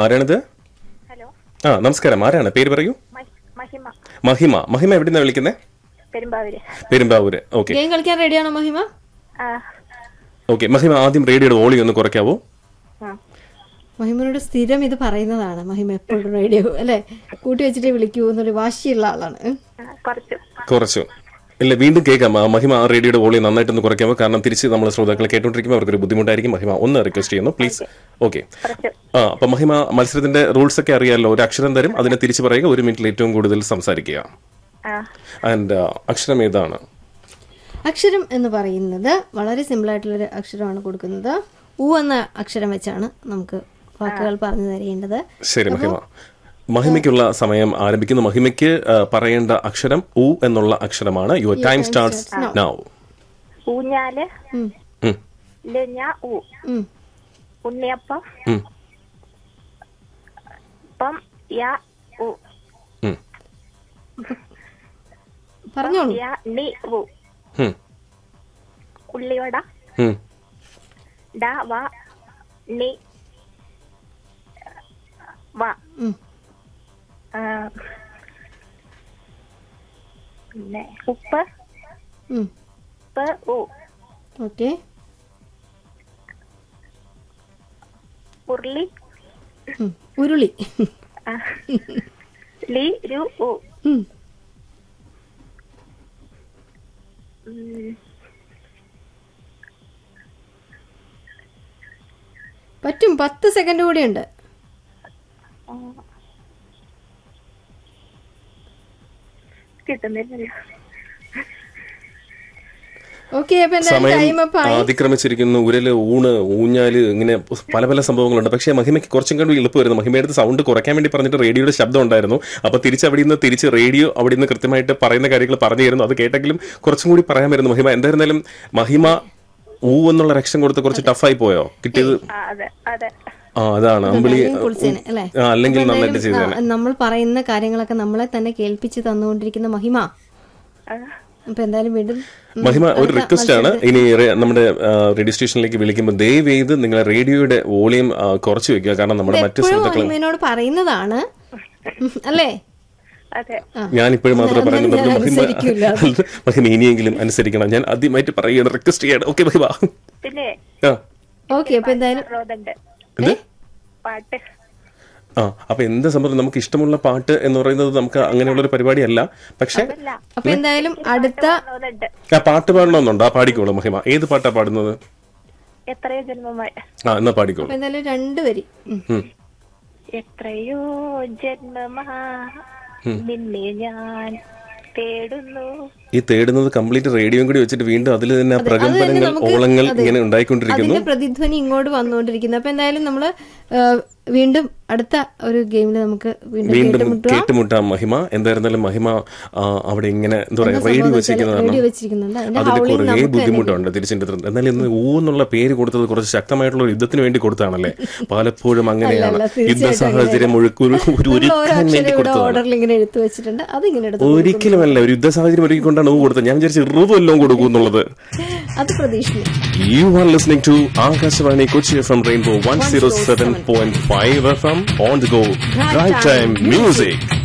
ആരാണിത് ഹലോ ആ നമസ്കാരം ആരാണ് പേര് പറയൂ മഹി- മഹിമ മഹിമ മഹിമ എവിടുന്നാ വിളിക്കുന്നത് പെരുമ്പാവൂര് പെരുമ്പാവൂര് ഓക്കെ ഗെയിം കളിക്കാൻ റെഡിയാണോ മഹിമ ആ ഓക്കെ മഹിമ ആദ്യം റേഡിയോയുടെ വോളി ഒന്ന് കുറയ്ക്കാവോ ആ. മഹിമനോട് സ്ഥിരം ഇത് പറയുന്നതാണ് മഹിമ എപ്പോഴും റേഡിയോ അല്ലെ കൂട്ടി വെച്ചിട്ടേ വിളിക്കൂ എന്നൊരു വാശിയുള്ള ആളാണ് ഉം. ആ, കുറച്ചു കുറച്ചു ഇല്ല വീണ്ടും കേൾക്കാം ആ, മഹിമ ആ റേഡിയോയുടെ വോളി നന്നായിട്ടൊന്ന് കുറയ്ക്കാമോ കാരണം തിരിച്ച് നമ്മൾ ശ്രോതാക്കളെ കേട്ടോണ്ടിരിക്കുമ്പോൾ അവർക്കൊരു ബുദ്ധിമുട്ടായിരിക്കും മഹിമ ഒന്ന് റിക്വസ്റ്റ് ചെയ്യുന്നു പ്ലീസ് ഓക്കെ കുറച്ചു ആ അപ്പൊ മഹിമ മത്സരത്തിന്റെ റൂൾസ് ഒക്കെ അറിയാമല്ലോ ഒരു അക്ഷരം തരും അതിനെ തിരിച്ചു പറയുക ഒരു മിനിറ്റിൽ ഏറ്റവും കൂടുതൽ സംസാരിക്കുക ആ ആൻഡ് അക്ഷരം ഏതാണ് അക്ഷരം എന്ന് പറയുന്നത് വളരെ സിമ്പിൾ ആയിട്ടുള്ളൊരു അക്ഷരമാണ് കൊടുക്കുന്നത് ഉ എന്ന അക്ഷരം വെച്ചാണ് നമുക്ക് വാക്കുകൾ പറഞ്ഞു തരേണ്ടത് ശരി മഹിമ മഹിമയ്ക്കുള്ള സമയം ആരംഭിക്കുന്നു മഹിമയ്ക്ക് ആ, പറയേണ്ട അക്ഷരം ഉ എന്നുള്ള അക്ഷരമാണ് യുവർ ടൈം സ്റ്റാർട്ട്സ് നൗ ഊഞ്ഞാല് ഉം, ലഞ്ഞ ഊ ഉം. ഉണ്ണിയപ്പം ഉം. പം യ ഉ പറഞ്ഞോളൂ യ നി ഉ ഉള്ളിവട ഡ വ നി വ ഉം. ആ, പിന്നെ ഉപ്പ് ഉം. ഉപ്പ് ഉ ഓക്കെ ഉരുളി ഉം. ഉരുളി ആ, ലി രു ഉ ഉം. ഉം, പറ്റും പത്ത് സെക്കൻഡ് കൂടി ഉണ്ട് ആ. കിട്ടുന്നില്ലല്ലോ ഓക്കെ അപ്പൊ എന്തായാലും സമയം ടൈം അപ്പ് ആയി അതിക്രമിച്ചിരിക്കുന്നു ഉരല് ഊണ് ഊഞ്ഞാല് ഇങ്ങനെ പല പല സംഭവങ്ങളുണ്ട് പക്ഷേ മഹിമയ്ക്ക് കുറച്ചും കൂടി എളുപ്പമായിരുന്നു മഹിമയുടെ സൗണ്ട് കുറയ്ക്കാൻ വേണ്ടി പറഞ്ഞിട്ട് റേഡിയോയുടെ ശബ്ദം ഉണ്ടായിരുന്നു അപ്പൊ തിരിച്ച് അവിടെ നിന്ന് തിരിച്ച് റേഡിയോ അവിടെ നിന്ന് കൃത്യമായിട്ട് പറയുന്ന കാര്യങ്ങൾ പറഞ്ഞു തരുന്നു അത് കേട്ടെങ്കിലും കുറച്ചും കൂടി പറയാമായിരുന്നു മഹിമ എന്തായിരുന്നാലും മഹിമ ഊ എന്നുള്ള രക്ഷം കൊടുത്ത് കുറച്ച് ടഫായി പോയോ കിട്ടിയത് ആ, അതെ അതെ ആ അതാണ് അമ്പിളി അല്ലെങ്കിൽ കുളിച്ചേനെ, അല്ലേ? ആ, അല്ലെങ്കിൽ അപ്പൊ നന്നായിട്ട് എന്തായാലും, ചെയ്തേനെ ആ, നമ്മൾ പറയുന്ന കാര്യങ്ങളൊക്കെ നമ്മളെ തന്നെ കേൾപ്പിച്ച് തന്നുകൊണ്ടിരിക്കുന്ന മഹിമ ആ, അപ്പൊ എന്തായാലും വീണ്ടും ഉം, മഹിമ ഒരു അടുത്ത റിക്വസ്റ്റ് ആണ് ഇനി റെ- നമ്മുടെ റേഡിയോ സ്റ്റേഷനിലേക്ക് വിളിക്കുമ്പോൾ ദയവ് ചെയ്ത് നിങ്ങളെ റേഡിയോയുടെ വോളിയം കുറച്ച് വെക്കുക കാരണം നമ്മുടെ മറ്റു എപ്പോഴും സുഹൃത്തുക്കൾ മഹിമയോട് പറയുന്നതാണ് ഉം, അല്ലേ അതെ ഞാൻ ഇപ്പോഴും മാത്രമേ എന്നാലും പറയുന്നുള്ളൂ ഞാൻ മഹിമ അനുസരിക്കൂല. മഹിമ ഇനിയെങ്കിലും അനുസരിക്കണം ഞാൻ ആദ്യമായിട്ട് പറയുകയാണ് റിക്വസ്റ്റ് ചെയ്യണം ഓക്കെ മഹിമ പിന്നെ ആ ഓക്കെ അപ്പൊ എന്തായാലും റോദുണ്ട് എന്ത് പാട്ട് ആ അപ്പൊ എന്ത് സംബന്ധം നമുക്ക് ഇഷ്ടമുള്ള പാട്ട് എന്ന് പറയുന്നത് നമുക്ക് അങ്ങനെയുള്ള ഒരു പരിപാടിയല്ല പക്ഷെ അല്ല അപ്പൊ എന്തായാലും അടുത്ത റോദുണ്ട് ആ പാട്ട് പാടണമെന്നുണ്ടോ ആ പാടിക്കോളൂ മഹിമ ഏത് പാട്ടാ പാടുന്നത് എത്രയോ ജന്മമായി ആ എന്നാ പാടിക്കോളൂ അപ്പൊ എന്തായാലും രണ്ടുപേരി ഉം. ഉം. എത്രയോ ജന്മമാ നിന്നെ ഞാൻ തേടുന്നു ഈ തേടുന്നത് കംപ്ലീറ്റ് റേഡിയോയും കൂടി വെച്ചിട്ട് വീണ്ടും അതിൽ തന്നെ ആ അത് തന്നെ പ്രകമ്പനങ്ങൾ നമുക്ക് ഓളങ്ങൾ അതെ. ഇങ്ങനെ ഉണ്ടായിക്കൊണ്ടിരിക്കുന്നു അതിന്റെ പ്രതിധ്വനി ഇങ്ങോട്ട് വന്നുകൊണ്ടിരിക്കുന്നു അപ്പൊ എന്തായാലും നമ്മള് ആ, വീണ്ടും അടുത്ത ഒരു ഗെയിമിൽ നമുക്ക് വീണ്ടും വീണ്ടും കേട്ടുമുട്ടാം കേട്ടുമുട്ടാം മഹിമ എന്തായിരുന്നാലും മഹിമ ആ, അവിടെ ഇങ്ങനെ എന്താ പറയാ എന്താ റേഡിയോ സംഭവം വെച്ചിരിക്കുന്നത് റേഡിയോ കാരണം വെച്ചിരിക്കുന്നുണ്ട് അതിന്റെ അതിൽ ഹൗളിംഗ് കുറേ നമുക്ക് തന്നെ ബുദ്ധിമുട്ടുണ്ട് തിരിച്ചിട്ട് എന്നാൽ ഇന്ന് ഊ എന്നുള്ള പേര് കൊടുത്തത് കുറച്ച് ശക്തമായിട്ടുള്ള ഒരു യുദ്ധത്തിന് വേണ്ടി കൊടുത്താണല്ലേ പലപ്പോഴും അങ്ങനെയാണ് അല്ല, യുദ്ധ തീർച്ചയായിട്ടും സാഹചര്യം ഒഴുക്ക് ഒരു ഒരു നമ്മൾ ഓരോ ഒരുക്കാൻ വേണ്ടി അക്ഷരം ഇവിടെ കൊടുത്തതാണ് ഓർഡറിൽ ഇങ്ങനെ എടുത്തു വെച്ചിട്ടുണ്ട് അത് ഇങ്ങനെ എടുത്ത് ഒരിക്കലുമല്ല ഒരു യുദ്ധ സാഹചര്യം ഒരുക്കിക്കൊണ്ടാണ് ഊ കൊടുത്തത് ഞാൻ വിചാരിച്ചു ഇറുതും എല്ലാം കൊടുക്കും എന്നുള്ളത് അത് പ്രതീക്ഷിക്കുന്നു You are listening to Akashvani Kochi from Rainbow 107.5 FM on the go. Drive time music.